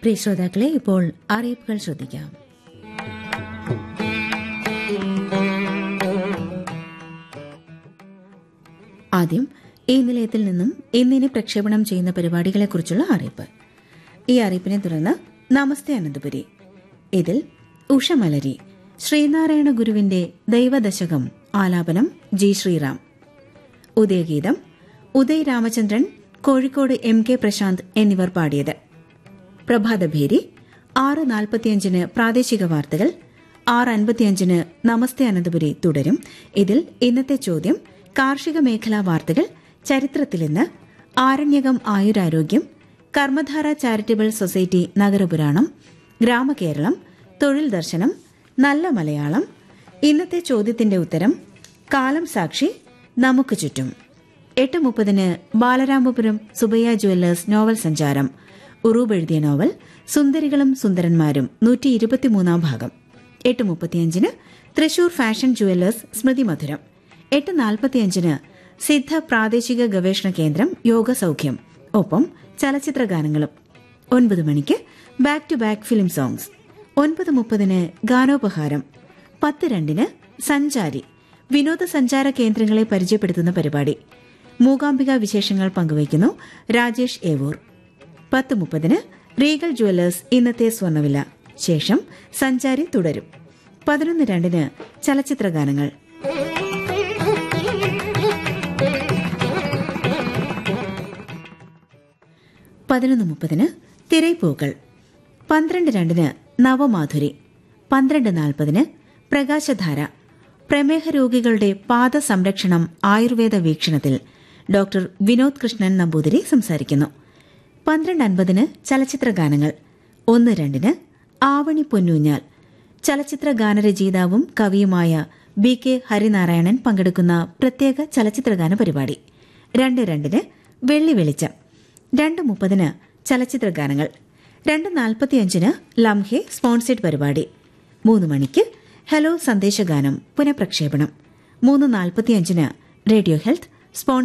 പ്രിയ ശ്രോതാക്കളെ ഇപ്പോൾ അറിയിപ്പുകൾ ശ്രദ്ധിക്കാം ആദ്യം ഈ നിലയത്തിൽ നിന്നും ഇന്നിനി പ്രക്ഷേപണം ചെയ്യുന്ന പരിപാടികളെക്കുറിച്ചുള്ള അറിയിപ്പ് ഈ അറിയിപ്പിനെ തുടർന്ന് നമസ്തേ അനന്തപുരി ഇതിൽ ഉഷമലരി ശ്രീനാരായണ ഗുരുവിന്റെ ദൈവദശകം ആലാപനം ജി ശ്രീറാം ഉദയഗീതം ഉദയ് രാമചന്ദ്രൻ കോഴിക്കോട് എം കെ പ്രശാന്ത് എന്നിവർ പാടിയത് പ്രഭാതഭേരി ആറ് നാൽപ്പത്തിയഞ്ചിന് പ്രാദേശിക വാർത്തകൾ ആറ് അൻപത്തിയഞ്ചിന് നമസ്തേ അനന്തപുരി തുടരും ഇതിൽ ഇന്നത്തെ ചോദ്യം കാർഷിക മേഖലാ വാർത്തകൾ ചരിത്രത്തിൽ ഇന്ന് ആരണ്യകം ആയുരാരോഗ്യം കർമ്മധാര ചാരിറ്റബിൾ സൊസൈറ്റി നഗരപുരാണം ഗ്രാമകേരളം തൊഴിൽ ദർശനം നല്ല മലയാളം ഇന്നത്തെ ചോദ്യത്തിന്റെ ഉത്തരം കാലം സാക്ഷി നമുക്ക് ചുറ്റും എട്ട് മുപ്പതിന് ബാലരാമപുരം സുബയ്യ ജുവല്ലേഴ്സ് നോവൽ സഞ്ചാരം ഉറൂബ് എഴുതിയ നോവൽ സുന്ദരികളും സുന്ദരന്മാരും നൂറ്റി ഇരുപത്തിമൂന്നാം ഭാഗം എട്ട് മുപ്പത്തിയഞ്ചിന് തൃശൂർ ഫാഷൻ ജുവല്ലേഴ്സ് സ്മൃതി മധുരം എട്ട് നാൽപ്പത്തിയഞ്ചിന് സിദ്ധ പ്രാദേശിക ഗവേഷണ കേന്ദ്രം യോഗ സൗഖ്യം ഒപ്പം ചലച്ചിത്ര ഗാനങ്ങളും ഒൻപത് മണിക്ക് back to back film songs ഒൻപത് മുപ്പതിന് ഗാനോപഹാരം പത്ത് രണ്ടിന് സഞ്ചാരി വിനോദസഞ്ചാര കേന്ദ്രങ്ങളെ പരിചയപ്പെടുത്തുന്ന പരിപാടി മൂകാംബിക വിശേഷങ്ങൾ പങ്കുവയ്ക്കുന്നു രാജേഷ് ഏവൂർ പത്ത് മുപ്പതിന് റീഗൽ ജുവല്ലേഴ്സ് ഇന്നത്തെ സ്വർണ്ണവില ശേഷം സഞ്ചാരി തുടരും പതിനൊന്ന് രണ്ടിന് ചലച്ചിത്ര ഗാനങ്ങൾ പതിനൊന്ന് മുപ്പതിന് തിരൈപ്പൂക്കൾ പന്ത്രണ്ട് രണ്ടിന് നവമാധുരി പന്ത്രണ്ട് നാൽപ്പതിന് പ്രകാശധാര പ്രമേഹ രോഗികളുടെ പാദ സംരക്ഷണം ആയുർവേദ വീക്ഷണത്തിൽ ഡോക്ടർ വിനോദ് കൃഷ്ണൻ നമ്പൂതിരി സംസാരിക്കുന്നു പന്ത്രണ്ട് അൻപതിന് ചലച്ചിത്ര ഗാനങ്ങൾ ഒന്ന് രണ്ടിന് ആവണി പൊന്നൂഞ്ഞാൽ ചലച്ചിത്ര ഗാനരചയിതാവും കവിയുമായ ബി കെ ഹരിനാരായണൻ പങ്കെടുക്കുന്ന പ്രത്യേക ചലച്ചിത്രഗാന പരിപാടി രണ്ട് രണ്ടിന് വെള്ളി വെളിച്ചം രണ്ട് മുപ്പതിന് ചലച്ചിത്ര ഗാനങ്ങൾ രണ്ട് നാൽപ്പത്തിയഞ്ചിന് ലംഹെ സ്പോൺസേഡ് പരിപാടി മൂന്ന് മണിക്ക് ഹലോ സന്ദേശഗാനം പുനഃപ്രക്ഷേപണം മൂന്ന് നാൽപ്പത്തിയഞ്ചിന് റേഡിയോ ഹെൽത്ത് സ്പോൺ